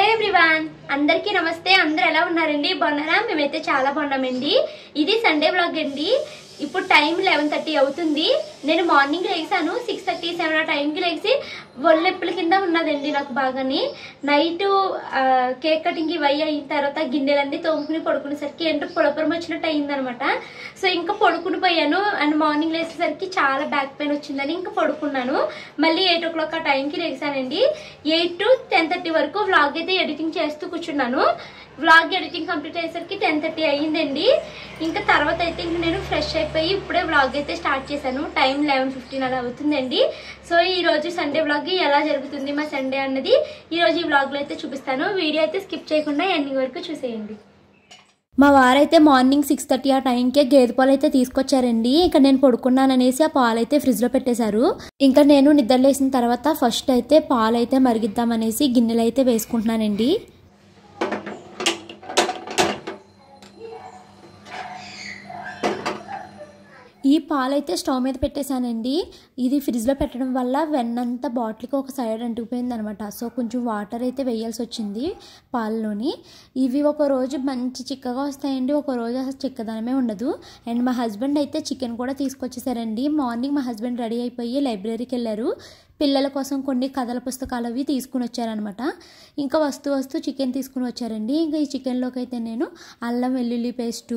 Everyone అందరికీ నమస్తే అందరు ఎలా ఉన్నారండి బాగున్నారా మేమైతే చాలా బాగున్నామండి ఇది సండే బ్లాగ్ అండి ఇప్పుడు టైం లెవెన్ థర్టీ అవుతుంది నేను మార్నింగ్ లేసాను సిక్స్ థర్టీ సెవెన్ ఆ టైంకి లేచి ఒళ్ళెప్పుల కింద ఉన్నదండి నాకు బాగాని నైట్ కేక్ కటింగ్ ఇవి అయిన తర్వాత గిన్నెలన్నీ తోముకుని పడుకునేసరికి ఏంటో పొడపురం వచ్చినట్టు అయిందనమాట సో ఇంకా పడుకుని పోయాను అండ్ మార్నింగ్ లేచేసరికి చాలా బ్యాక్ పెయిన్ వచ్చిందని ఇంకా పడుకున్నాను మళ్ళీ ఎయిట్ ఓ క్లాక్ ఆ టైంకి లేచానండి ఎయిట్ టు టెన్ థర్టీ వరకు వ్లాగ్ అయితే ఎడిటింగ్ చేస్తూ కూర్చున్నాను వ్లాగ్ ఎడిటింగ్ కంప్లీట్ అయ్యేసరికి టెన్ థర్టీ అయ్యిందండి ఇంకా తర్వాత అయితే ఇంక నేను ఫ్రెష్ అయిపోయి ఇప్పుడే వ్లాగ్ అయితే స్టార్ట్ చేశాను టైం లెవెన్ ఫిఫ్టీన్ అలా అవుతుందండి సో ఈ రోజు సండే వ్లాగ్ ఎలా జరుగుతుంది మా సండే అన్నది ఈ రోజు ఈ వ్లాగ్లో అయితే చూపిస్తాను వీడియో అయితే స్కిప్ చేయకుండా ఎండింగ్ వరకు చూసేయండి మా వారైతే మార్నింగ్ సిక్స్ థర్టీ ఆ టైంకే గేదె పాలు అయితే తీసుకొచ్చారండి ఇంకా నేను పడుకున్నాననేసి ఆ పాలు అయితే ఫ్రిడ్జ్లో పెట్టేశారు ఇంకా నేను నిద్రలేసిన తర్వాత ఫస్ట్ అయితే పాలు అయితే మరిగిద్దామనేసి గిన్నెలు అయితే వేసుకుంటున్నానండి ఈ పాలైతే స్టవ్ మీద పెట్టేశానండి ఇది ఫ్రిడ్జ్లో పెట్టడం వల్ల వెన్నంతా బాటిల్కి ఒక సైడ్ అంటుకుపోయింది అనమాట సో కొంచెం వాటర్ అయితే వేయాల్సి వచ్చింది పాలలోని ఇవి ఒక రోజు మంచి చిక్కగా వస్తాయండి ఒక రోజు అసలు చిక్కదనమే ఉండదు అండ్ మా హస్బెండ్ అయితే చికెన్ కూడా తీసుకొచ్చేసారండి మార్నింగ్ మా హస్బెండ్ రెడీ అయిపోయి లైబ్రరీకి వెళ్ళారు పిల్లల కోసం కొన్ని కథల పుస్తకాలు అవి తీసుకుని వచ్చారనమాట ఇంకా వస్తూ వస్తూ చికెన్ తీసుకుని వచ్చారండి ఇంకా ఈ చికెన్లోకి అయితే నేను అల్లం వెల్లుల్లి పేస్టు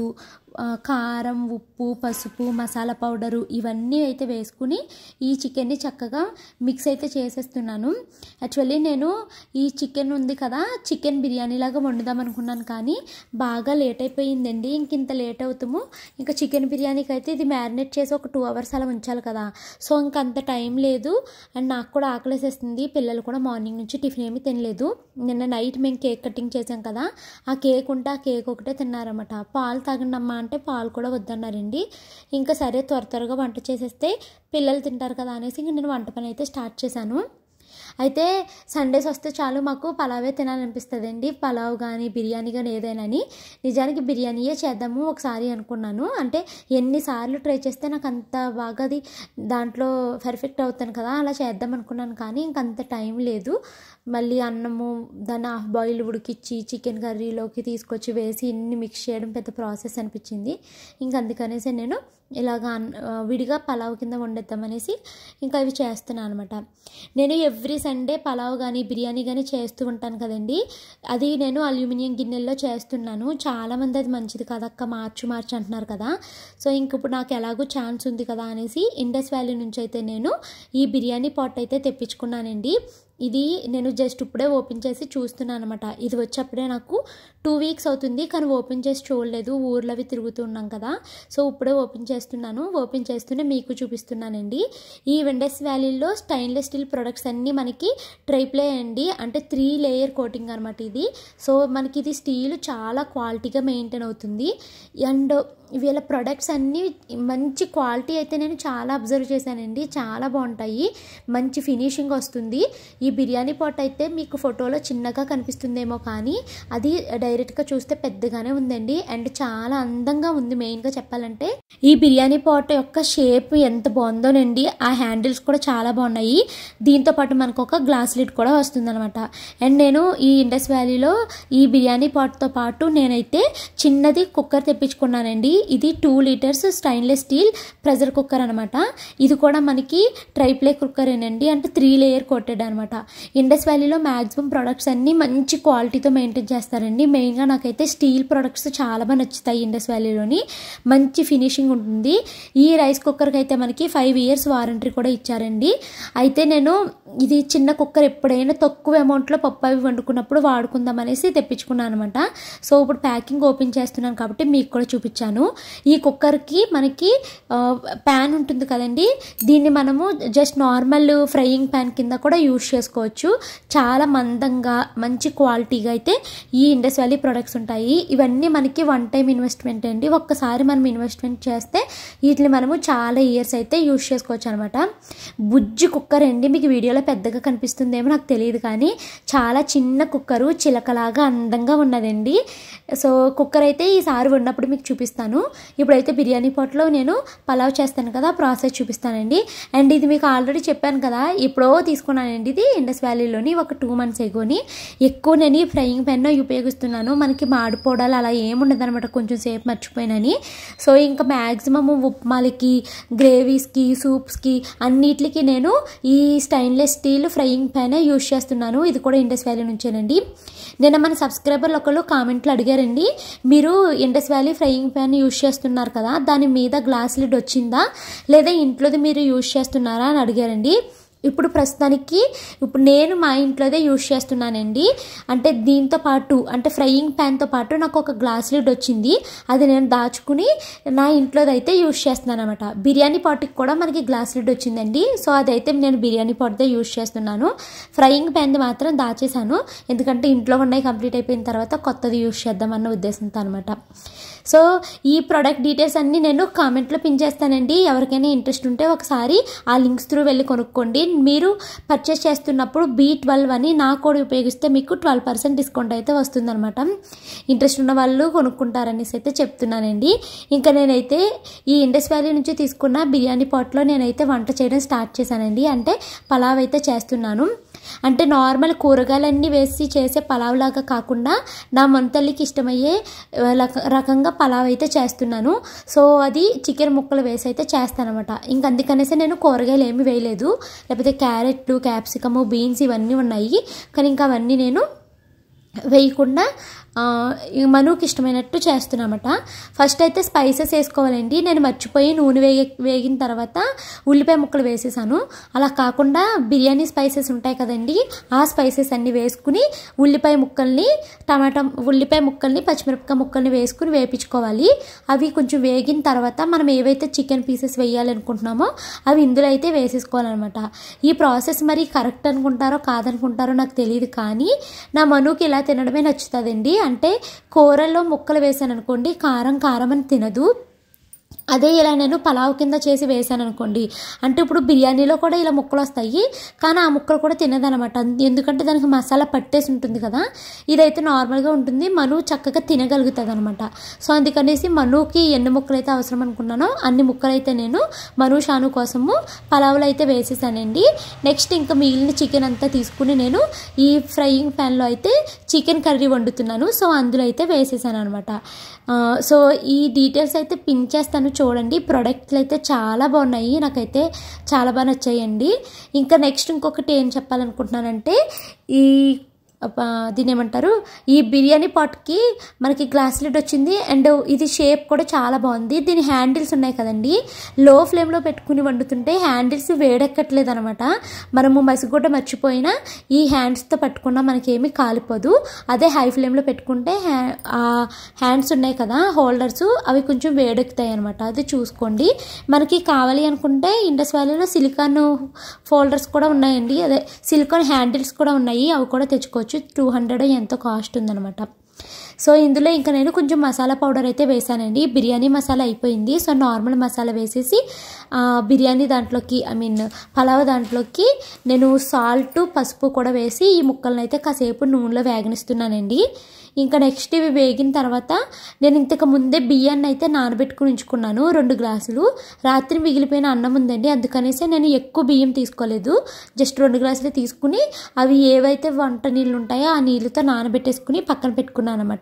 కారం ఉప్పు పసుపు మసాలా పౌడరు ఇవన్నీ అయితే వేసుకుని ఈ చికెన్ని చక్కగా మిక్స్ అయితే చేసేస్తున్నాను యాక్చువల్లీ నేను ఈ చికెన్ ఉంది కదా చికెన్ బిర్యానీ లాగా వండుదాం అనుకున్నాను కానీ బాగా లేట్ అయిపోయిందండి ఇంక ఇంత లేట్ అవుతాము ఇంకా చికెన్ బిర్యానీకి అయితే ఇది మ్యారినేట్ చేసి ఒక టూ అవర్స్ అలా ఉంచాలి కదా సో ఇంక అంత టైం లేదు అండ్ నాకు కూడా ఆకలేసేస్తుంది పిల్లలు కూడా మార్నింగ్ నుంచి టిఫిన్ ఏమీ తినలేదు నిన్న నైట్ మేము కేక్ కటింగ్ చేసాం కదా ఆ కేక్ ఉంటే ఆ కేక్ ఒకటే తిన్నారన్నమాట పాలు తాగండమ్మా అంటే పాలు కూడా వద్దన్నారండి ఇంకా సరే త్వర త్వరగా వంట చేసేస్తే పిల్లలు తింటారు కదా అనేసి ఇంక నేను వంట పని అయితే స్టార్ట్ చేశాను అయితే సండేస్ వస్తే చాలు మాకు పలావే తినాలనిపిస్తుంది అండి పలావ్ కానీ బిర్యానీ కానీ ఏదైనాని నిజానికి బిర్యానీయే చేద్దాము ఒకసారి అనుకున్నాను అంటే ఎన్నిసార్లు ట్రై చేస్తే నాకు అంత బాగా అది దాంట్లో పర్ఫెక్ట్ అవుతాను కదా అలా చేద్దాం అనుకున్నాను కానీ ఇంకంత టైం లేదు మళ్ళీ అన్నము దాన్ని హాఫ్ బాయిల్ ఉడికిచ్చి చికెన్ కర్రీలోకి తీసుకొచ్చి వేసి ఇన్ని మిక్స్ చేయడం పెద్ద ప్రాసెస్ అనిపించింది ఇంక అందుకనేసి నేను ఇలాగ విడిగా పలావ్ కింద వండేద్దామనేసి ఇంకా ఇవి చేస్తున్నాను అనమాట నేను ఎవ్రీ సండే పలావ్ కానీ బిర్యానీ కానీ చేస్తూ ఉంటాను కదండి అది నేను అల్యూమినియం గిన్నెల్లో చేస్తున్నాను చాలామంది అది మంచిది కదక్క మార్చు మార్చు అంటున్నారు కదా సో ఇంక ఇప్పుడు నాకు ఎలాగో ఛాన్స్ ఉంది కదా అనేసి ఇండస్ వ్యాలీ నుంచి అయితే నేను ఈ బిర్యానీ పాట్ అయితే తెప్పించుకున్నానండి ఇది నేను జస్ట్ ఇప్పుడే ఓపెన్ చేసి చూస్తున్నాను అనమాట ఇది వచ్చేప్పుడే నాకు టూ వీక్స్ అవుతుంది కానీ ఓపెన్ చేసి చూడలేదు ఊర్లో అవి తిరుగుతున్నాం కదా సో ఇప్పుడే ఓపెన్ చేస్తున్నాను ఓపెన్ చేస్తూనే మీకు చూపిస్తున్నానండి ఈ వెండస్ వ్యాలీలో స్టైన్లెస్ స్టీల్ ప్రొడక్ట్స్ అన్నీ మనకి ట్రైప్లే అండి అంటే త్రీ లేయర్ కోటింగ్ అనమాట ఇది సో మనకి ఇది స్టీల్ చాలా క్వాలిటీగా మెయింటైన్ అవుతుంది అండ్ వీళ్ళ ప్రొడక్ట్స్ అన్నీ మంచి క్వాలిటీ అయితే నేను చాలా అబ్జర్వ్ చేశానండి చాలా బాగుంటాయి మంచి ఫినిషింగ్ వస్తుంది ఈ బిర్యానీ పాట్ అయితే మీకు ఫోటోలో చిన్నగా కనిపిస్తుందేమో కానీ అది డైరెక్ట్గా చూస్తే పెద్దగానే ఉందండి అండ్ చాలా అందంగా ఉంది మెయిన్గా చెప్పాలంటే ఈ బిర్యానీ పాట్ యొక్క షేప్ ఎంత బాగుందోనండి ఆ హ్యాండిల్స్ కూడా చాలా బాగున్నాయి దీంతో పాటు మనకు ఒక గ్లాస్ లిడ్ కూడా వస్తుందన్నమాట అండ్ నేను ఈ ఇండస్ వ్యాలీలో ఈ బిర్యానీ పాట్తో పాటు నేనైతే చిన్నది కుక్కర్ తెప్పించుకున్నానండి ఇది two litres stainless steel pressure cooker అనమాట ఇది కూడా మనకి ట్రైప్లే కుక్కరేనండి అంటే త్రీ లేయర్ కోటెడ్ అనమాట ఇండస్ వ్యాలీలో మ్యాక్సిమం ప్రొడక్ట్స్ అన్నీ మంచి క్వాలిటీతో మెయింటైన్ చేస్తారండి మెయిన్గా నాకైతే స్టీల్ ప్రొడక్ట్స్ చాలా బాగా నచ్చుతాయి ఇండస్ వ్యాలీలోని మంచి ఫినిషింగ్ ఉంటుంది ఈ రైస్ కుక్కర్కి అయితే మనకి ఫైవ్ ఇయర్స్ వారంటీ కూడా ఇచ్చారండి అయితే నేను ఇది చిన్న కుక్కర్ ఎప్పుడైనా తక్కువ అమౌంట్లో పప్పు అవి వండుకున్నప్పుడు వాడుకుందాం అనేసి తెప్పించుకున్నాను అనమాట సో ఇప్పుడు ప్యాకింగ్ ఓపెన్ చేస్తున్నాను కాబట్టి మీకు కూడా చూపించాను ఈ కుక్కర్కి మనకి ప్యాన్ ఉంటుంది కదండి దీన్ని మనము జస్ట్ నార్మల్ ఫ్రైయింగ్ ప్యాన్ కింద కూడా యూజ్ చేసుకోవచ్చు చాలా మందంగా మంచి క్వాలిటీగా అయితే ఈ ఇండస్ వ్యాలీ ప్రొడక్ట్స్ ఉంటాయి ఇవన్నీ మనకి వన్ టైం ఇన్వెస్ట్మెంట్ అండి ఒక్కసారి మనం ఇన్వెస్ట్మెంట్ చేస్తే వీటిని మనము చాలా ఇయర్స్ అయితే యూజ్ చేసుకోవచ్చు అనమాట బుజ్జి కుక్కర్ అండి మీకు వీడియోలో పెద్దగా కనిపిస్తుందేమో నాకు తెలియదు కానీ చాలా చిన్న కుక్కరు చిలకలాగా అందంగా ఉన్నదండి సో కుక్కర్ అయితే ఈసారి ఉన్నప్పుడు మీకు చూపిస్తాను ఇప్పుడైతే బిర్యానీ పాట్లో నేను పలావ్ చేస్తాను కదా ప్రాసెస్ చూపిస్తానండి అండ్ ఇది మీకు ఆల్రెడీ చెప్పాను కదా ఎప్పుడో తీసుకున్నానండి ఇది ఇండస్ వ్యాలీలోని ఒక టూ మంత్స్ ఎగోని ఎక్కువ నేను ఈ ఫ్రైయింగ్ పెన్ ఉపయోగిస్తున్నాను మనకి మాడిపోవడాలు అలా ఏముండదు అనమాట కొంచెం సేపు మర్చిపోయినని సో ఇంకా మ్యాక్సిమమ్ ఉప్మాలకి గ్రేవీస్కి సూప్స్కి అన్నిటికి నేను ఈ స్టైన్లెస్ స్టీల్ ఫ్రైయింగ్ ప్యానే యూజ్ చేస్తున్నాను ఇది కూడా ఇండస్ వ్యాలీ నుంచేనండి నిన్న మన సబ్స్క్రైబర్లు ఒకళ్ళు కామెంట్లు అడిగారండి మీరు Indus Valley frying pan use చేస్తున్నారు కదా దాని మీద గ్లాస్ లిడ్ వచ్చిందా లేదా ఇంట్లోది మీరు యూజ్ చేస్తున్నారా అని అడిగారండి ఇప్పుడు ప్రస్తుతానికి ఇప్పుడు నేను మా ఇంట్లోదే యూజ్ చేస్తున్నానండి అంటే దీంతో పాటు అంటే ఫ్రైయింగ్ ప్యాన్తో పాటు నాకు ఒక గ్లాస్ లిడ్ వచ్చింది అది నేను దాచుకుని నా ఇంట్లోది అయితే యూజ్ చేస్తున్నాను అనమాట బిర్యానీ పాట్కి కూడా మనకి గ్లాస్ లిడ్ వచ్చిందండి సో అదైతే నేను బిర్యానీ పాట్దే యూజ్ చేస్తున్నాను ఫ్రైయింగ్ ప్యాన్ది మాత్రం దాచేసాను ఎందుకంటే ఇంట్లో ఉన్నాయి కంప్లీట్ అయిపోయిన తర్వాత కొత్తది యూజ్ చేద్దామన్న ఉద్దేశంతో అనమాట సో ఈ ప్రోడక్ట్ డీటెయిల్స్ అన్నీ నేను కామెంట్లో పిన్ చేస్తానండి ఎవరికైనా ఇంట్రెస్ట్ ఉంటే ఒకసారి ఆ లింక్స్ త్రూ వెళ్ళి కొనుక్కోండి మీరు పర్చేస్ చేస్తున్నప్పుడు బీ ట్వెల్వ్ అని నా కోడ్ ఉపయోగిస్తే మీకు ట్వెల్వ్ పర్సెంట్ డిస్కౌంట్ అయితే వస్తుందన్నమాట ఇంట్రెస్ట్ ఉన్న వాళ్ళు కొనుక్కుంటారనేసి అయితే చెప్తున్నానండి ఇంకా నేనైతే ఈ ఇండస్ వ్యాలీ నుంచి తీసుకున్న బిర్యానీ పాట్లో నేనైతే వంట చేయడం స్టార్ట్ చేశానండి అంటే పలావ్ అయితే చేస్తున్నాను అంటే నార్మల్ కూరగాయలన్నీ వేసి చేసే పలావ్ లాగా కాకుండా నా మంతల్లికి ఇష్టమయ్యే రక- రకంగా పలావ్ అయితే చేస్తున్నాను సో అది చికెన్ ముక్కలు వేసి అయితే చేస్తానమాట ఇంక అందుకనేసి నేను కూరగాయలు ఏమి వేయలేదు లేకపోతే క్యారెట్లు క్యాప్సికము బీన్స్ ఇవన్నీ ఉన్నాయి కానీ ఇంకా అవన్నీ నేను వేయకుండా ఆ, ఈ మనుకి ఇష్టమైనట్టు చేస్తున్నామట ఫస్ట్ అయితే స్పైసెస్ వేసుకోవాలండి నేను మర్చిపోయి నూనె వేగి వేగిన తర్వాత ఉల్లిపాయ ముక్కలు వేసేసాను అలా కాకుండా బిర్యానీ స్పైసెస్ ఉంటాయి కదండి ఆ స్పైసెస్ అన్నీ వేసుకుని ఉల్లిపాయ ముక్కల్ని టమాటా ఉల్లిపాయ ముక్కల్ని పచ్చిమిరపకాయ ముక్కల్ని వేసుకుని వేపించుకోవాలి అవి కొంచెం వేగిన తర్వాత మనం ఏవైతే చికెన్ పీసెస్ వేయాలనుకుంటున్నామో అవి ఇందులో అయితే వేసేసుకోవాలన్నమాట ఈ ప్రాసెస్ మరి కరెక్ట్ అనుకుంటారో కాదనుకుంటారో నాకు తెలియదు కానీ నా మనుకి ఇలా తినడమే నచ్చుతుందండి అంటే కూరల్లో ముక్కలు వేసాను అనుకోండి కారం కారం అని తినదు అదే ఇలా నేను పలావ్ కింద చేసి వేసాను అనుకోండి అంటే ఇప్పుడు బిర్యానీలో కూడా ఇలా ముక్కలు వస్తాయి కానీ ఆ ముక్కలు కూడా తినదనమాట ఎందుకంటే దానికి మసాలా పట్టేసి ఉంటుంది కదా ఇదైతే నార్మల్గా ఉంటుంది మను చక్కగా తినగలుగుతుంది అనమాట సో అందుకనేసి మనుకి ఎన్ని ముక్కలు అయితే అవసరం అనుకున్నానో అన్ని ముక్కలు అయితే నేను మను షాను కోసము పలావులు అయితే వేసేసానండి నెక్స్ట్ ఇంకా మిగిలిన చికెన్ అంతా తీసుకుని నేను ఈ ఫ్రైయింగ్ ప్యాన్లో అయితే చికెన్ కర్రీ వండుతున్నాను సో అందులో అయితే వేసేసాను అనమాట సో ఈ డీటెయిల్స్ అయితే పిన్ చేస్తాను చూడండి ప్రొడక్ట్లు అయితే చాలా బాగున్నాయి నాకైతే చాలా బాగా నచ్చాయండి ఇంకా నెక్స్ట్ ఇంకొకటి ఏం చెప్పాలనుకుంటున్నానంటే ఈ అబ్బా, దీని ఏమంటారు ఈ బిర్యానీ పాట్కి మనకి గ్లాస్ లిడ్ వచ్చింది అండ్ ఇది షేప్ కూడా చాలా బాగుంది దీని హ్యాండిల్స్ ఉన్నాయి కదండి లో ఫ్లేమ్లో పెట్టుకుని వండుతుంటే హ్యాండిల్స్ వేడెక్కట్లేదు అనమాట మనము మసిగుడ్డ మర్చిపోయినా ఈ హ్యాండ్స్తో పట్టుకున్నా మనకేమీ కాలిపోదు అదే హై ఫ్లేమ్లో పెట్టుకుంటే హ్యా ఆ హ్యాండ్స్ ఉన్నాయి కదా హోల్డర్స్ అవి కొంచెం వేడెక్కుతాయి అనమాట అది చూసుకోండి మనకి కావాలి అనుకుంటే ఇండస్ వ్యాలీలో సిలికాన్ ఫోల్డర్స్ కూడా ఉన్నాయండి అదే సిలికాన్ హ్యాండిల్స్ కూడా ఉన్నాయి అవి కూడా తెచ్చుకోవచ్చు టూ హండ్రెడ్ ఎంతో కాస్ట్ ఉందన్నమాట సో ఇందులో ఇంకా నేను కొంచెం మసాలా పౌడర్ అయితే వేసానండి బిర్యానీ మసాలా అయిపోయింది సో నార్మల్ మసాలా వేసేసి ఆ, బిర్యానీ దాంట్లోకి ఐ మీన్ పలావ్ దాంట్లోకి నేను సాల్ట్ పసుపు కూడా వేసి ఈ ముక్కలను అయితే కాసేపు నూనెలో వేగనిస్తున్నానండి ఇంకా నెక్స్ట్ ఇవి వేగిన తర్వాత నేను ఇంతకు ముందే బియ్యాన్ని అయితే నానబెట్టుకుని ఉంచుకున్నాను రెండు గ్లాసులు రాత్రి మిగిలిపోయిన అన్నం ఉందండి అందుకనేసి నేను ఎక్కువ బియ్యం తీసుకోలేదు జస్ట్ రెండు గ్లాసులు తీసుకుని అవి ఏవైతే వంట నీళ్ళు ఉంటాయో ఆ నీళ్ళతో నానబెట్టేసుకుని పక్కన పెట్టుకున్నాను అనమాట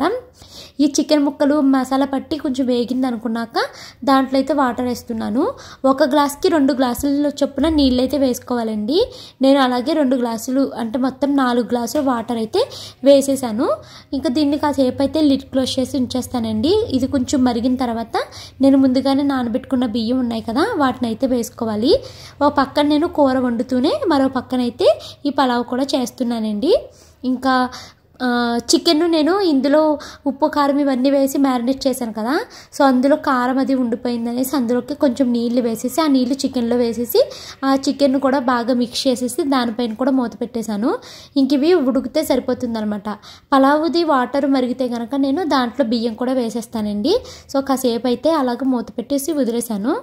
ఈ చికెన్ ముక్కలు మసాలా పట్టి కొంచెం వేగింది అనుకున్నాక దాంట్లో అయితే వాటర్ వేస్తున్నాను ఒక గ్లాస్కి రెండు గ్లాసుల చొప్పున నీళ్ళు అయితే వేసుకోవాలండి నేను అలాగే రెండు గ్లాసులు అంటే మొత్తం నాలుగు గ్లాసులు వాటర్ అయితే వేసేసాను ఇంకా దీన్ని కాసేపు అయితే లిడ్ క్లోజ్ చేసి ఉంచేస్తానండి ఇది కొంచెం మరిగిన తర్వాత నేను ముందుగానే నానబెట్టుకున్న బియ్యం ఉన్నాయి కదా వాటిని అయితే వేసుకోవాలి ఒక పక్కన నేను కూర వండుతూనే మరో పక్కన అయితే ఈ పలావ్ కూడా చేస్తున్నానండి ఇంకా చికెన్ నేను ఇందులో ఉప్పు కారం ఇవన్నీ వేసి మ్యారినేట్ చేశాను కదా సో అందులో కారం అది ఉండిపోయింది అనేసి అందులోకి కొంచెం నీళ్లు వేసేసి ఆ నీళ్లు చికెన్లో వేసేసి ఆ చికెన్ కూడా బాగా మిక్స్ చేసేసి దానిపైన కూడా మూత పెట్టేశాను ఇంక ఇవి ఉడికితే సరిపోతుంది అనమాట పలావుది వాటర్ మరిగితే కనుక నేను దాంట్లో బియ్యం కూడా వేసేస్తానండి సో కాసేపు అయితే అలాగ మూత పెట్టేసి వదిలేశాను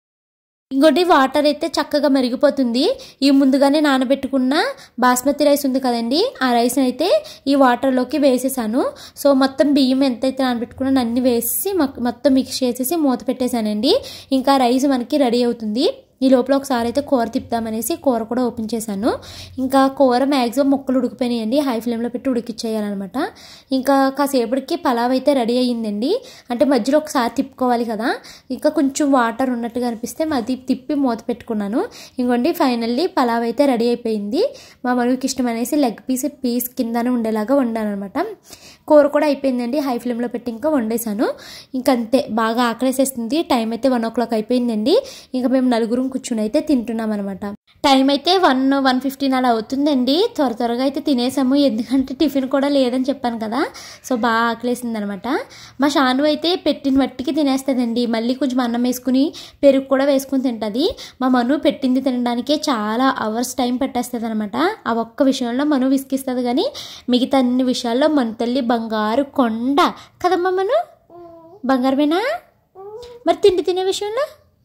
ఇంకోటి వాటర్ అయితే చక్కగా మరిగిపోతుంది ఈ ముందుగానే నానబెట్టుకున్న బాస్మతి రైస్ ఉంది కదండి ఆ రైస్ని అయితే ఈ వాటర్లోకి వేసేసాను సో మొత్తం బియ్యం ఎంతైతే నానబెట్టుకున్నా అన్ని వేసి మొ- మొత్తం మిక్స్ చేసేసి మూత పెట్టేశానండి ఇంకా రైస్ మనకి రెడీ అవుతుంది ఈ లోపల ఒకసారి అయితే కూర తిప్పుదామనేసి కూర కూడా ఓపెన్ చేశాను ఇంకా కూర మ్యాక్సిమం ముక్కలు ఉడికిపోయినాయండి హై ఫ్లేమ్లో పెట్టి ఉడికిచ్చేయాలన్నమాట ఇంకా కాసేపటికి పలావ్ అయితే రెడీ అయ్యిందండి అంటే మధ్యలో ఒకసారి తిప్పుకోవాలి కదా ఇంకా కొంచెం వాటర్ ఉన్నట్టుగా అనిపిస్తే మది తిప్పి మూత పెట్టుకున్నాను ఇంకోండి ఫైనల్లీ పలావ్ అయితే రెడీ అయిపోయింది మా మనుకి ఇష్టం అనేసి లెగ్ పీస్ పీస్ కిందనే ఉండేలాగా వండాను అనమాట కూర కూడా అయిపోయిందండి హై ఫ్లేమ్లో పెట్టి ఇంకా వండేసాను ఇంకా అంతే బాగా ఆకలేసేస్తుంది టైం అయితే వన్ ఓ క్లాక్ అయిపోయిందండి ఇంకా మేము నలుగురం కూర్చుని అయితే తింటున్నాం అనమాట టైం అయితే వన్ వన్ ఫిఫ్టీన్ అలా అవుతుందండి త్వర త్వరగా అయితే తినేసాము ఎందుకంటే టిఫిన్ కూడా లేదని చెప్పాను కదా సో బాగా ఆకలేసింది అనమాట మా షాను అయితే పెట్టిన మట్టికి తినేస్తుందండి మళ్ళీ కొంచెం అన్నం వేసుకుని పెరుగు కూడా వేసుకుని తింటుంది మా మను పెట్టింది తినడానికే చాలా అవర్స్ టైం పెట్టేస్తుంది అనమాట ఆ ఒక్క విషయంలో మను విసిగిస్తుంది కానీ మిగతా అన్ని విషయాల్లో మన తల్లి బంగారు కొండ కదమ్మా మను బంగారమేనా మరి తిండి తినే విషయంలో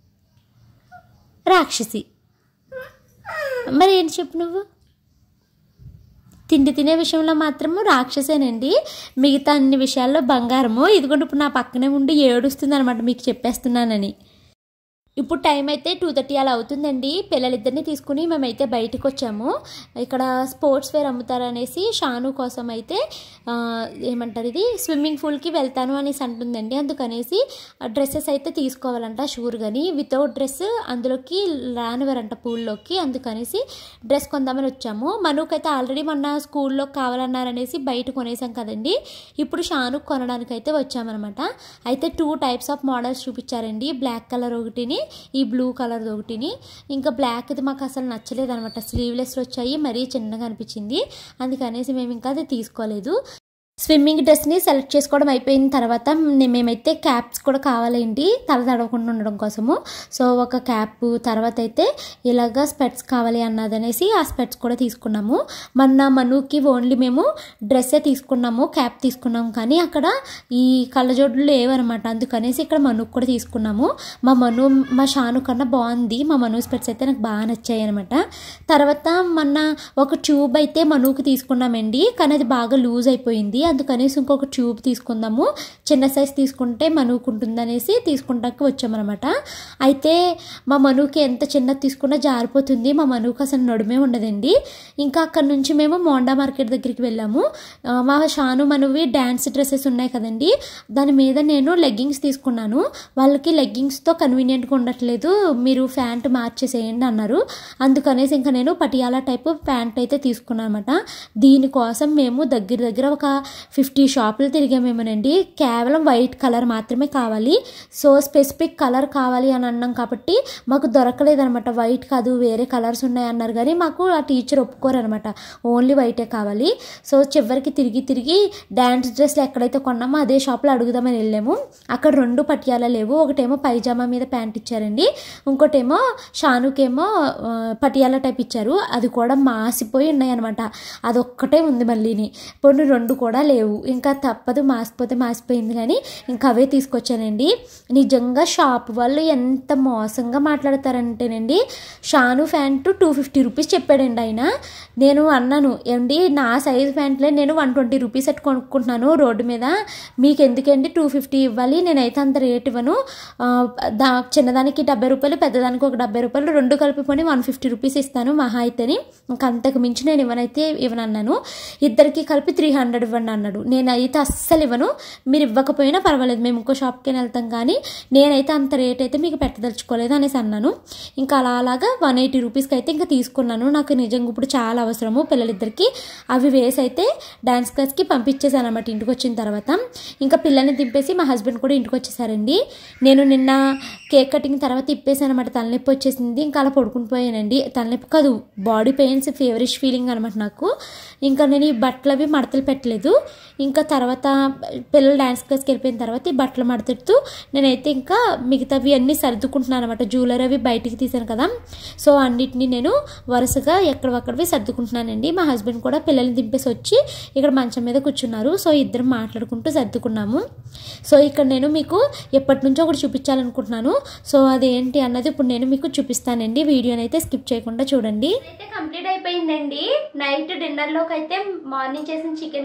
రాక్షసి మరి ఏంటి చెప్పు నువ్వు తిండి తినే విషయంలో మాత్రము రాక్షసేనండి మిగతా అన్ని విషయాల్లో బంగారము ఇదిగోండి ఇప్పుడు నా పక్కనే ఉండి ఏడుస్తుంది అనమాట మీకు చెప్పేస్తున్నానని ఇప్పుడు టైం అయితే టూ థర్టీ అలా అవుతుందండి పిల్లలిద్దరిని తీసుకుని మేమైతే బయటకు వచ్చాము ఇక్కడ స్పోర్ట్స్ వేర్ అమ్ముతారనేసి షాను కోసం అయితే ఆ, ఏమంటారు ఇది స్విమ్మింగ్ పూల్కి వెళ్తాను అనేసి అంటుందండి అందుకనేసి డ్రెస్సెస్ అయితే తీసుకోవాలంట షూర్ కానీ వితౌట్ డ్రెస్ అందులోకి రానివారంట పూల్లోకి అందుకనేసి డ్రెస్ కొందామని వచ్చాము మనకైతే ఆల్రెడీ మొన్న స్కూల్లో కావాలన్నారనేసి బయట కొనేసాం కదండి ఇప్పుడు షాను కొనడానికి అయితే వచ్చామన్నమాట అయితే టూ టైప్స్ ఆఫ్ మోడల్స్ చూపించారండి బ్లాక్ కలర్ ఒకటిని ఈ బ్లూ కలర్ ఒకటిని ఇంకా బ్లాక్ ఇది మాకు అసలు నచ్చలేదు అనమాట స్లీవ్లెస్ వచ్చాయి మరీ చిన్నగా అనిపించింది అందుకనేసి మేము ఇంకా అది తీసుకోలేదు స్విమ్మింగ్ డ్రెస్ని సెలెక్ట్ చేసుకోవడం అయిపోయిన తర్వాత నే- మేమైతే క్యాప్స్ కూడా కావాలండి తల తడవకుండా ఉండడం కోసము సో ఒక క్యాప్ తర్వాత అయితే ఇలాగ స్పెట్స్ కావాలి అన్నదనేసి ఆ స్పెట్స్ కూడా తీసుకున్నాము మొన్న మనుకి ఓన్లీ మేము డ్రెస్సే తీసుకున్నాము క్యాప్ తీసుకున్నాము కానీ అక్కడ ఈ కళ్ళజోడులు లేవన్నమాట అందుకనేసి ఇక్కడ మనుకు కూడా తీసుకున్నాము మా మను మా షాను కన్నా బాగుంది మా మను స్పెట్స్ అయితే నాకు బాగా నచ్చాయి అనమాట తర్వాత మొన్న ఒక ట్యూబ్ అయితే మనుకి తీసుకున్నామండి కానీ అది బాగా లూజ్ అయిపోయింది అందుకనేసి ఇంకొక ట్యూబ్ తీసుకుందాము చిన్న సైజ్ తీసుకుంటే మనుకు ఉంటుందనేసి తీసుకుంటానికి వచ్చామన్నమాట అయితే మా మనుకి ఎంత చిన్నది తీసుకున్నా జారిపోతుంది మా మనుకు అసలు నడుమే ఉండదండి ఇంకా అక్కడ నుంచి మేము మోండా మార్కెట్ దగ్గరికి వెళ్ళాము ఆ, మా షాను మనువి డ్యాన్స్ డ్రెస్సెస్ ఉన్నాయి కదండి దాని మీద నేను లెగ్గింగ్స్ తీసుకున్నాను వాళ్ళకి లెగ్గింగ్స్తో కన్వీనియంట్గా ఉండట్లేదు మీరు ప్యాంట్ మార్చేసేయండి అన్నారు అందుకనేసి ఇంకా నేను పటియాలా టైప్ ప్యాంట్ అయితే తీసుకున్నాను అనమాట దీనికోసం మేము దగ్గర దగ్గర ఒక ఫిఫ్టీ షాపులు తిరిగామేమోనండి కేవలం వైట్ కలర్ మాత్రమే కావాలి సో స్పెసిఫిక్ కలర్ కావాలి అని అన్నాం కాబట్టి మాకు దొరకలేదనమాట వైట్ కాదు వేరే కలర్స్ ఉన్నాయి అన్నారు కానీ మాకు ఆ టీచర్ ఒప్పుకోరనమాట ఓన్లీ వైటే కావాలి సో చివరికి తిరిగి తిరిగి డ్యాన్స్ డ్రెస్లు ఎక్కడైతే కొన్నామో అదే షాప్లో అడుగుదామని వెళ్ళాము అక్కడ రెండు పటియాలా లేవు ఒకటేమో పైజామా మీద ప్యాంట్ ఇచ్చారండి ఇంకోటేమో షానుకేమో ఆ, పటియాలా టైప్ ఇచ్చారు అది కూడా మాసిపోయి ఉన్నాయన్నమాట అదొక్కటే ఉంది మళ్ళీని ఇప్పుడు రెండు కూడా లేవు ఇంకా తప్పదు మాసిపోతే మాసిపోయింది కానీ ఇంకా అవే తీసుకొచ్చానండి నిజంగా షాప్ వాళ్ళు ఎంత మోసంగా మాట్లాడతారంటేనండి షాను ప్యాంటు టూ ఫిఫ్టీ రూపీస్ చెప్పాడండి ఆయన నేను అన్నాను ఏమండి నా సైజ్ ప్యాంట్లే నేను వన్ ట్వంటీ రూపీస్ అట్టు కొనుక్కుంటున్నాను రోడ్డు మీద మీకు ఎందుకండి టూ ఫిఫ్టీ ఇవ్వాలి నేనైతే అంత రేట్ ఇవ్వను ఆ, దా చిన్నదానికి డెబ్బై రూపాయలు పెద్దదానికి ఒక డెబ్బై రూపాయలు రెండు కలిపి పోనీ వన్ ఫిఫ్టీ రూపీస్ ఇస్తాను మహా అయితేని ఇంకా అంతకు మించి నేను ఇవ్వనైతే ఇవ్వనన్నాను ఇద్దరికి కలిపి త్రీ హండ్రెడ్ ఇవ్వండి అన్నాడు నేనైతే అస్సలు ఇవ్వను మీరు ఇవ్వకపోయినా పర్వాలేదు మేము ఇంకో షాప్కి వెళ్తాం కానీ నేనైతే అంత రేట్ అయితే మీకు పెట్టదలుచుకోలేదు అనేసి అన్నాను ఇంకా అలా అలాగా వన్ ఎయిటీ రూపీస్కి అయితే ఇంకా తీసుకున్నాను నాకు నిజంగా ఇప్పుడు చాలా అవసరము పిల్లలిద్దరికి అవి వేసి అయితే డ్యాన్స్ క్లాస్కి పంపించేసాను అనమాట ఇంటికి వచ్చిన తర్వాత ఇంకా పిల్లల్ని దింపేసి మా హస్బెండ్ కూడా ఇంటికి వచ్చేసారండి నేను నిన్న కేక్ కటింగ్ తర్వాత ఇప్పేసాను అనమాట తలనొప్పి వచ్చేసింది ఇంకా అలా పడుకుని పోయానండి తలనొప్పి కాదు బాడీ పెయిన్స్ ఫేవరిష్ ఫీలింగ్ అనమాట నాకు ఇంకా నేను ఈ బట్టలు అవి మడతలు పెట్టలేదు ఇంకా తర్వాత పిల్లలు డ్యాన్స్ క్లాస్కి వెళ్ళిపోయిన తర్వాత ఈ బట్టలు మడతెడుతూ నేనైతే ఇంకా మిగతావి అన్నీ సర్దుకుంటున్నాను అనమాట జ్యువెలరీ అవి బయటికి తీసాను కదా సో అన్నిటిని నేను వరుసగా ఎక్కడవక్కడవి సర్దుకుంటున్నానండి మా హస్బెండ్ కూడా పిల్లల్ని దింపేసి వచ్చి ఇక్కడ మంచం మీద కూర్చున్నారు సో ఇద్దరం మాట్లాడుకుంటూ సర్దుకున్నాము సో ఇక్కడ నేను మీకు ఎప్పటి నుంచో ఒకటి చూపించాలనుకుంటున్నాను సో అదేంటి అన్నది ఇప్పుడు నేను మీకు చూపిస్తానండి వీడియోని అయితే స్కిప్ చేయకుండా చూడండి అయితే కంప్లీట్ అయిపోయిందండి నైట్ డిన్నర్ లోకి అయితే మార్నింగ్ చేసిన చికెన్ కర్రీ ఉంది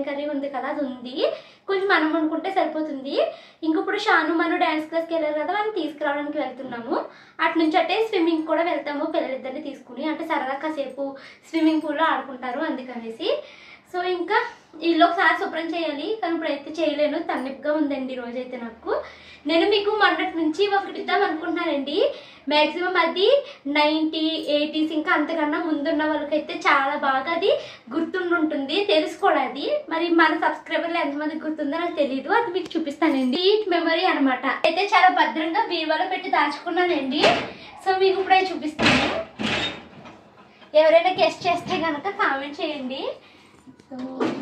కదా అది ఉంది కొంచెం మనం అనుకుంటే సరిపోతుంది ఇంక ఇప్పుడు షాను మను డ్యాన్స్ క్లాస్కి వెళ్ళారు కదా వాళ్ళని తీసుకురావడానికి వెళ్తున్నాము అటు నుంచి అంటే స్విమ్మింగ్ కూడా వెళ్తాము పిల్లలిద్దరిని తీసుకుని అంటే సరదా కాసేపు స్విమ్మింగ్ పూల్లో ఆడుకుంటారు అందుకనేసి సో ఇంకా ఇల్లు ఒకసారి శుభ్రం చేయాలి కానీ ఇప్పుడైతే చేయలేను తన్నిపుగా ఉందండి ఈ రోజైతే నాకు నేను మీకు మొన్నటి నుంచి ఒకటి ఇద్దాం అనుకుంటున్నానండి మ్యాక్సిమం అది నైంటీ ఎయిటీస్ ఇంకా అంతకన్నా ముందున్న వాళ్ళకైతే చాలా బాగా అది గుర్తుండి ఉంటుంది తెలుసుకోవడం అది మరి మన సబ్స్క్రైబర్లు ఎంతమంది గుర్తుందో నాకు తెలియదు అది మీకు చూపిస్తానండి ఈట్ మెమరీ అనమాట అయితే చాలా భద్రంగా బీరువాలో పెట్టి దాచుకున్నానండి సో మీకు ఇప్పుడే చూపిస్తాను ఎవరైనా గెస్ట్ చేస్తే కనుక కామెంట్ చేయండి సో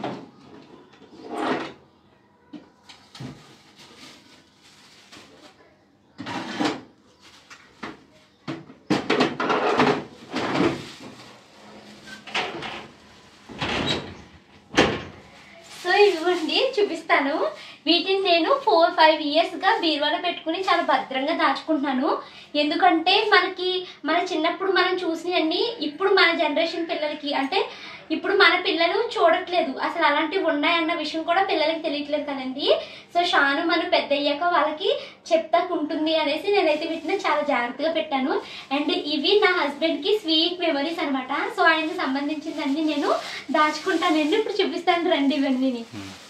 సో ఇవ్వండి చూపిస్తాను వీటిని నేను ఫోర్ ఫైవ్ ఇయర్స్గా బీరువాలో పెట్టుకుని చాలా భద్రంగా దాచుకుంటున్నాను ఎందుకంటే మనకి మన చిన్నప్పుడు మనం చూసినవన్నీ ఇప్పుడు మన జనరేషన్ పిల్లలకి అంటే ఇప్పుడు మన పిల్లలు చూడట్లేదు అసలు అలాంటివి ఉన్నాయన్న విషయం కూడా పిల్లలకి తెలియట్లేదు కదండి సో షాను మనం పెద్ద అయ్యాక వాళ్ళకి చెప్తాకుంటుంది అనేసి నేనైతే వీటిని చాలా జాగ్రత్తగా పెట్టాను అండ్ ఇవి నా హస్బెండ్కి స్వీట్ మెమరీస్ అనమాట సో ఆయనకి సంబంధించిందన్నీ నేను దాచుకుంటానండి ఇప్పుడు చూపిస్తాను రండి ఇవన్నీ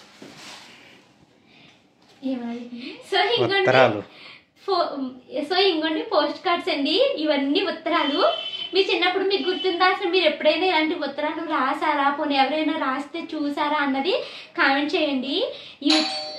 ఏమది సో ఇంకోండి ఉత్తరాలు. ఫో- సో ఇంకోండి పోస్ట్ కార్డ్స్ అండి ఇవన్నీ ఉత్తరాలు మీ చిన్నప్పుడు మీకు గుర్తుందా అసలు మీరు ఎప్పుడైనా ఇలాంటి ఉత్తరాలు రాసారా పోనీ ఎవరైనా రాస్తే చూసారా అన్నది కామెంట్ చేయండి ఈ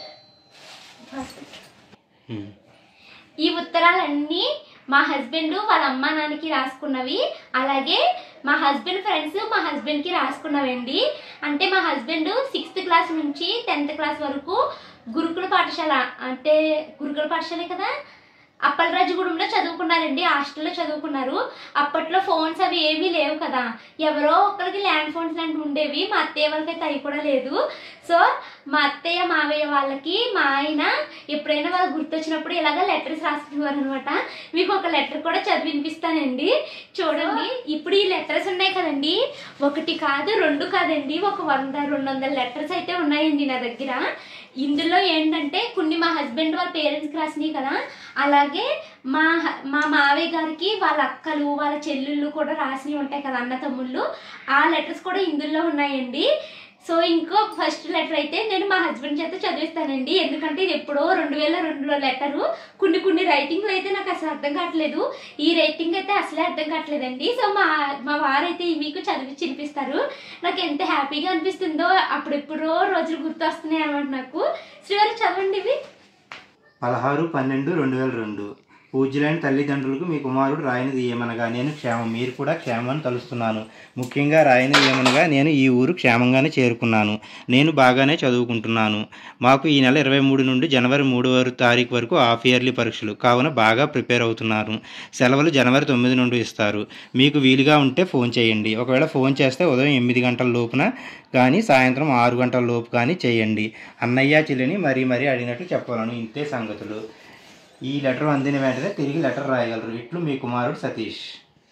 ఉమ్. ఈ ఉత్తరాలన్నీ మా హస్బెండ్ వాళ్ళ అమ్మ నాన్నకి రాసుకున్నవి అలాగే మా హస్బెండ్ ఫ్రెండ్స్ మా హస్బెండ్కి రాసుకున్నవండి అంటే మా హస్బెండ్ సిక్స్త్ క్లాస్ నుంచి టెన్త్ క్లాస్ వరకు గురుకుల పాఠశాల అంటే గురుకుల పాఠశాలే కదా అప్పలరాజుగూడెంలో చదువుకున్నారండి హాస్టల్లో చదువుకున్నారు అప్పట్లో ఫోన్స్ అవి ఏమీ లేవు కదా ఎవరో ఒకరికి ల్యాండ్ ఫోన్స్ లాంటివి ఉండేవి మా అత్తయ్య వాళ్ళకైతే అవి కూడా లేదు సో మా అత్తయ్య మావయ్య వాళ్ళకి మా ఆయన ఎప్పుడైనా వాళ్ళు గుర్తొచ్చినప్పుడు ఇలాగ లెటర్స్ రాసుకునేవారు అనమాట మీకు ఒక లెటర్ కూడా చదివి వినిపిస్తానండి చూడండి ఇప్పుడు ఈ లెటర్స్ ఉన్నాయి కదండి ఒకటి కాదు రెండు కాదండి ఒక వంద రెండు వందల లెటర్స్ అయితే ఉన్నాయండి నా దగ్గర ఇందులో ఏంటంటే కొన్ని మా హస్బెండ్ వాళ్ళ పేరెంట్స్కి రాసినాయి కదా అలాగే మా హ- మా మావయ్య గారికి వాళ్ళ అక్కలు వాళ్ళ చెల్లెళ్ళు కూడా రాసినవి ఉంటాయి కదా అన్న తమ్ముళ్ళు ఆ లెటర్స్ కూడా ఇందులో ఉన్నాయండి సో ఇంకో ఫస్ట్ లెటర్ అయితే నేను మా హస్బెండ్ చేత చదివిస్తానండి ఎందుకంటే ఇది ఎప్పుడో రెండు వేల రెండులో లెటరు కొన్ని కొన్ని రైటింగ్లు అయితే నాకు అసలు అర్థం కావట్లేదు ఈ రైటింగ్ అయితే అసలే అర్థం కావట్లేదండి సో మా మా వారైతే ఇవి మీకు చదివి చినిపిస్తారు నాకు ఎంత హ్యాపీగా అనిపిస్తుందో అప్పుడెప్పుడో రోజులు గుర్తొస్తున్నాయి అనమాట నాకు శ్రీవారు చదవండి ఇవి పదహారు పన్నెండు రెండు వేల రెండు పూజ్యులైన తల్లిదండ్రులకు మీ కుమారుడు రాయనిది ఏమనగా నేను క్షేమం మీరు కూడా క్షేమాన్ని తలుస్తున్నాను ముఖ్యంగా రాయనిది ఏమనగా నేను ఈ ఊరు క్షేమంగానే చేరుకున్నాను నేను బాగానే చదువుకుంటున్నాను మాకు ఈ నెల ఇరవై మూడు నుండి జనవరి మూడు వరకు తారీఖు వరకు హాఫ్ ఇయర్లీ పరీక్షలు కావున బాగా ప్రిపేర్ అవుతున్నాను సెలవులు జనవరి తొమ్మిది నుండి ఇస్తారు మీకు వీలుగా ఉంటే ఫోన్ చేయండి ఒకవేళ ఫోన్ చేస్తే ఉదయం ఎనిమిది గంటల లోపున కానీ సాయంత్రం ఆరు గంటల లోపు కానీ చేయండి అన్నయ్య చెల్లిని మరీ మరీ అడిగినట్లు చెప్పాలను ఇంతే సంగతులు ఈ లెటర్ అందిన వెంటనే తిరిగి లెటర్ రాయగలరు ఇట్లు మీ కుమారుడు సతీష్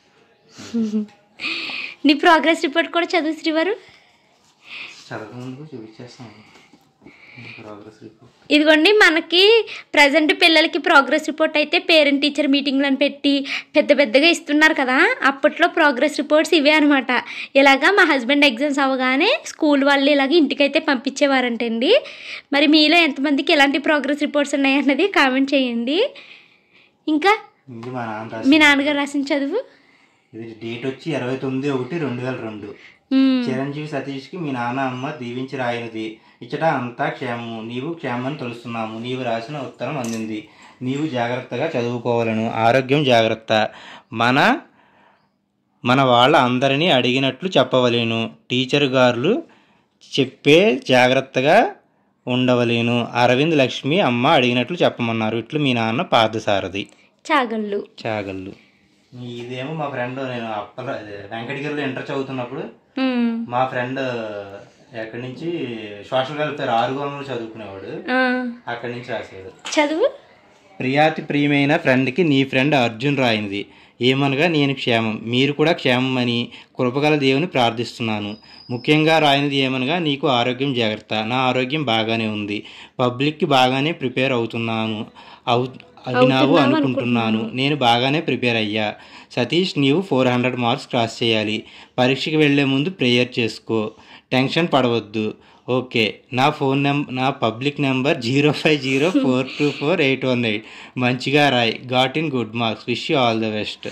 నీ ప్రోగ్రెస్ రిపోర్ట్ కూడా చదువు శ్రీవారు చదవకముందుకు చూపించేస్తాను ప్రోగ్రెస్ రిపోర్ట్ ఇదిగోండి మనకి ప్రజెంట్ పిల్లలకి ప్రోగ్రెస్ రిపోర్ట్ అయితే పేరెంట్ టీచర్ మీటింగ్లను పెట్టి పెద్ద పెద్దగా ఇస్తున్నారు కదా అప్పట్లో ప్రోగ్రెస్ రిపోర్ట్స్ ఇవే అనమాట ఇలాగా మా హస్బెండ్ ఎగ్జామ్స్ అవ్వగానే స్కూల్ వాళ్ళు ఇలాగ ఇంటికైతే పంపించేవారంటండి మరి మీలో ఎంతమందికి ఎలాంటి ప్రోగ్రెస్ రిపోర్ట్స్ ఉన్నాయన్నది కామెంట్ చేయండి ఇంకా ఇది మా నాన్న మీ రాసి నాన్నగారు రాసిన చదువు ఇది డేట్ వచ్చి ఇరవై తొమ్మిది ఒకటి రెండు వేల రెండు మ్మ్. చిరంజీవి సతీష్కి మీ నాన్న అమ్మ దీవించి రాయినది ఇచ్చట అంతా క్షేమము నీవు క్షేమని తెలుస్తున్నాము నీవు రాసిన ఉత్తరం అందింది నీవు జాగ్రత్తగా చదువుకోవాలను ఆరోగ్యం జాగ్రత్త మన మన వాళ్ళ అందరినీ అడిగినట్లు చెప్పవలేను టీచర్ గారులు చెప్పే జాగ్రత్తగా ఉండవలేను అరవింద్ లక్ష్మి అమ్మ అడిగినట్లు చెప్పమన్నారు ఇట్లు మీ నాన్న పార్థసారథి చాగళ్ళు చాగళ్ళు ఇదేమో మా ఫ్రెండ్ నేను అప్పల అదే వెంకటగిరిలో ఇంటర్ చదువుతున్నప్పుడు మ్మ్. మా ఫ్రెండ్ ఎక్కడి నుంచి సోషల్ వెల్ఫేర్ ఆరుగోలంలో చదువుకునేవాడు ఆ, అక్కడి నుంచి రాసాడు చదువు ప్రియాతి ప్రియమైన ఫ్రెండ్కి నీ ఫ్రెండ్ అర్జున్ రాయినది ఏమనగా నేను క్షేమం మీరు కూడా క్షేమమని కృపగల దేవుని ప్రార్థిస్తున్నాను ముఖ్యంగా రాయినది ఏమనగా నీకు ఆరోగ్యం జాగ్రత్త నా ఆరోగ్యం బాగానే ఉంది పబ్లిక్కి బాగానే ప్రిపేర్ అవుతున్నాను అవు అవినావు అనుకుంటున్నాను నేను బాగానే ప్రిపేర్ అయ్యా సతీష్ నీవు ఫోర్ హండ్రెడ్ మార్క్స్ క్రాస్ చేయాలి పరీక్షకి వెళ్ళే ముందు ప్రేయర్ చేసుకో టెన్షన్ పడవద్దు ఓకే నా ఫోన్ నెంబర్ నా public number zero five zero four two four eight one eight మంచిగా రాయి got in good marks wish you all the best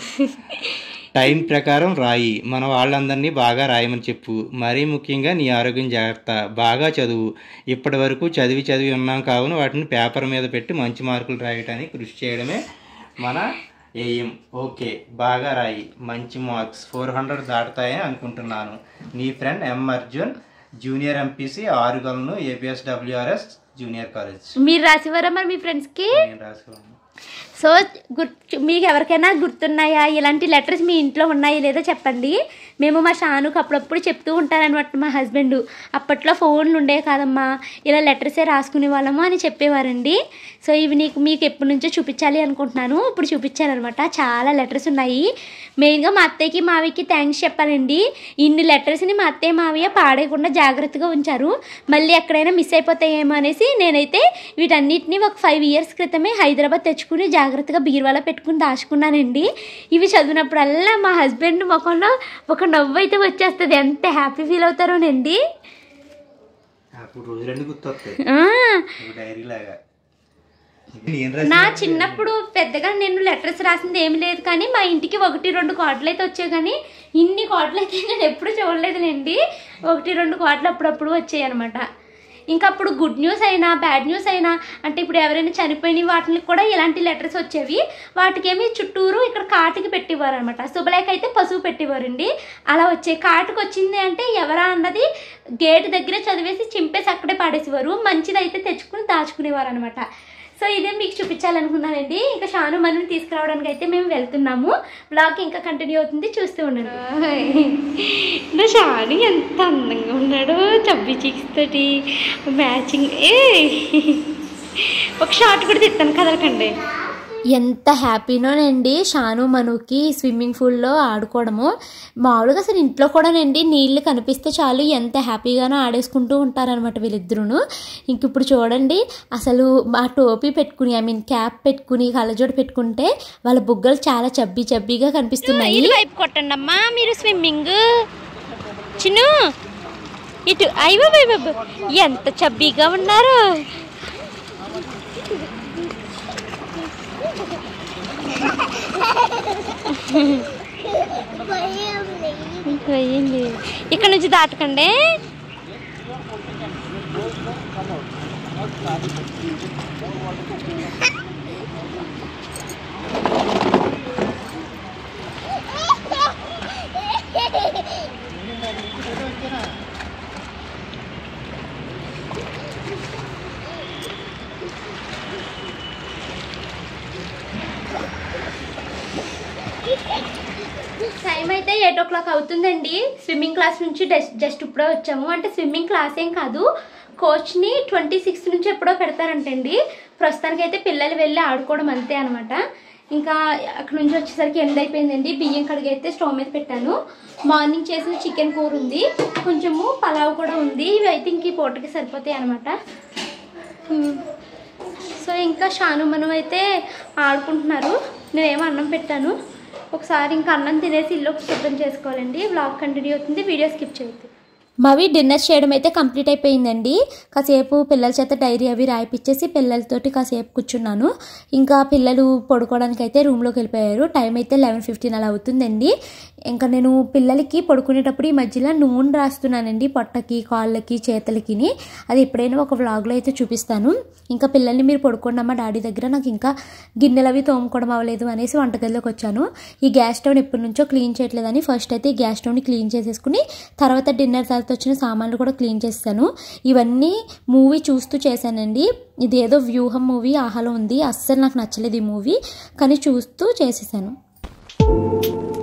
time ప్రకారం రాయి మన వాళ్ళందరినీ బాగా రాయమని చెప్పు మరీ ముఖ్యంగా నీ ఆరోగ్యం జాగ్రత్త బాగా చదువు ఇప్పటి వరకు చదివి చదివి ఉన్నాం కావున వాటిని పేపర్ మీద పెట్టి మంచి మార్కులు రాయడానికి కృషి చేయడమే మన ఎయిమ్ ఓకే బాగా రాయి మంచి మార్క్స్ ఫోర్ హండ్రెడ్ దాటుతాయని అనుకుంటున్నాను నీ friend M Arjun junior MPC ఆరుగల్ను ఏపీఎస్ డబ్ల్యూఆర్ఎస్ జూనియర్ కాలేజ్ మీరు రాసివారా మరి మీ ఫ్రెండ్స్కి నేను రాసుకున్నాను సో గుర్తు మీకు ఎవరికైనా గుర్తున్నాయా ఇలాంటి లెటర్స్ మీ ఇంట్లో ఉన్నాయా లేదో చెప్పండి మేము మా షానుకు అప్పుడప్పుడు చెప్తూ ఉంటారనమాట మా హస్బెండ్ అప్పట్లో ఫోన్లు ఉండే కాదమ్మా ఇలా లెటర్సే రాసుకునే వాళ్ళము అని చెప్పేవారండి సో ఇవి నీకు మీకు ఎప్పటి నుంచో చూపించాలి అనుకుంటున్నాను ఇప్పుడు చూపించానమాట చాలా లెటర్స్ ఉన్నాయి మెయిన్గా మా అత్తయ్యకి మావికి థ్యాంక్స్ చెప్పాలండి ఇన్ని లెటర్స్ని మా అత్తయ్య మావయ్య పాడేయకుండా జాగ్రత్తగా ఉంచారు మళ్ళీ ఎక్కడైనా మిస్ అయిపోతాయేమో అనేసి నేనైతే వీటన్నిటిని ఒక ఫైవ్ ఇయర్స్ క్రితమే హైదరాబాద్ తెచ్చుకుని జాగ్రత్తగా బీరువాలో పెట్టుకుని దాచుకున్నానండి ఇవి చదివినప్పుడల్లా మా హస్బెండ్ ముఖంలో ఒక నవ్వు అయితే వచ్చేస్తుంది ఎంత హ్యాపీ ఫీల్ అవుతారోనండి అప్పుడు రోజులన్నీ గుర్తొస్తాయి ఆ, డైరీ లాగా నేను నా రాసిన చిన్నప్పుడు పెద్దగా నేను లెటర్స్ రాసింది ఏమి లేదు కానీ మా ఇంటికి ఒకటి రెండు కోటలు అయితే వచ్చాయి కానీ ఇన్ని కోటలు అయితే నేను ఎప్పుడు చూడలేదులేండి ఒకటి రెండు కోటలు అప్పుడప్పుడు వచ్చాయి అనమాట ఇంకా అప్పుడు గుడ్ న్యూస్ అయినా బ్యాడ్ న్యూస్ అయినా అంటే ఇప్పుడు ఎవరైనా చనిపోయిన వాటికి కూడా ఇలాంటి లెటర్స్ వచ్చేవి వాటికేమి చుట్టూరు ఇక్కడ కాటుకి పెట్టేవారు అనమాట శుభలేఖ అయితే పశువు పెట్టేవారండి అలా వచ్చే కాటుకు వచ్చింది అంటే ఎవరా అన్నది గేట్ దగ్గరే చదివేసి చింపేసి అక్కడే పాడేసేవారు మంచిదైతే తెచ్చుకుని దాచుకునేవారు అనమాట సో ఇదే మీకు చూపించాలనుకున్నానండి ఇంకా షాను మనని తీసుకురావడానికి అయితే మేము వెళ్తున్నాము బ్లాగ్ ఇంకా కంటిన్యూ అవుతుంది చూస్తూ ఉండండి నా షాను ఎంత అందంగా ఉన్నాడో చబ్బి చిక్స్ తోటి మ్యాచింగ్ ఏ ఒక షార్ట్ కూడా తిట్టాను కదలకండి ఎంత హ్యాపీనోనండి షాను మనుకి స్విమ్మింగ్ పూల్లో ఆడుకోవడము మామూలుగా అసలు ఇంట్లో కూడానండి నీళ్ళు కనిపిస్తే చాలు ఎంత హ్యాపీగానో ఆడేసుకుంటూ ఉంటారనమాట వీళ్ళిద్దరూను ఇంక ఇప్పుడు చూడండి అసలు మా టోపీ పెట్టుకుని ఐ మీన్ క్యాప్ పెట్టుకుని కళ్ళజోడు పెట్టుకుంటే వాళ్ళ బుగ్గలు చాలా చబ్బీ చబ్బీగా కనిపిస్తున్నాయి ఇటు వైపు కొట్టండి అమ్మా మీరు స్విమ్మింగ్ చిన్ను ఇటు అయ్యో బాబు ఎంత చబ్బీగా ఉన్నారు పోయింది ఇక్కడ నుంచి దాటకండి టైం అయితే ఎయిట్ ఓ క్లాక్ అవుతుందండి స్విమ్మింగ్ క్లాస్ నుంచి జస్ట్ జస్ట్ ఇప్పుడే వచ్చాము అంటే స్విమ్మింగ్ క్లాస్ ఏం కాదు కోచ్ని ట్వంటీ సిక్స్త్ నుంచి ఎప్పుడో పెడతారంటండి ప్రస్తుతానికి అయితే పిల్లలు వెళ్ళి ఆడుకోవడం అంతే అనమాట ఇంకా అక్కడ నుంచి వచ్చేసరికి ఎనిమిది అయిపోయిందండి బియ్యం కడిగి అయితే స్టవ్ మీద పెట్టాను మార్నింగ్ చేసిన చికెన్ కూర ఉంది కొంచెము పలావ్ కూడా ఉంది ఇవి అయితే ఇంక ఈ పూటకి సరిపోతాయి అనమాట సో ఇంకా షాను మనం అయితే ఆడుకుంటున్నారు నేనేమో అన్నం పెట్టాను ఒకసారి ఇంకా అన్నం తినేసి ఇల్లు శుభ్రం చేసుకోవాలండి వ్లాగ్ కంటిన్యూ అవుతుంది వీడియో స్కిప్ చేయొద్దు మావి డిన్నర్ చేయడం అయితే కంప్లీట్ అయిపోయిందండి కాసేపు పిల్లల చేత డైరీ అవి రాయిపించేసి పిల్లలతోటి కాసేపు కూర్చున్నాను ఇంకా పిల్లలు పడుకోవడానికి అయితే రూమ్లోకి వెళ్ళిపోయారు టైం అయితే లెవెన్ ఫిఫ్టీన్ అలా అవుతుందండి ఇంకా నేను పిల్లలకి పడుకునేటప్పుడు ఈ మధ్యలో నూనె రాస్తున్నానండి పొట్టకి కాళ్ళకి చేతులకి అది ఎప్పుడైనా ఒక వ్లాగ్లో అయితే చూపిస్తాను ఇంకా పిల్లల్ని మీరు పడుకోండి అమ్మ డాడీ దగ్గర నాకు ఇంకా గిన్నెలు అవి తోముకోవడం అవ్వలేదు అనేసి వంటగదిలోకి వచ్చాను ఈ గ్యాస్ స్టవ్ని ఎప్పటి నుంచో క్లీన్ చేయట్లేదని ఫస్ట్ అయితే ఈ గ్యాస్ స్టవ్ని క్లీన్ చేసేసుకుని తర్వాత డిన్నర్ తర్వాత వచ్చిన సామాన్లు కూడా క్లీన్ చేస్తాను ఇవన్నీ మూవీ చూస్తూ చేశానండి ఇది ఏదో వ్యూహం మూవీ ఆహాలో ఉంది అస్సలు నాకు నచ్చలేదు ఈ మూవీ కానీ చూస్తూ చేసేసాను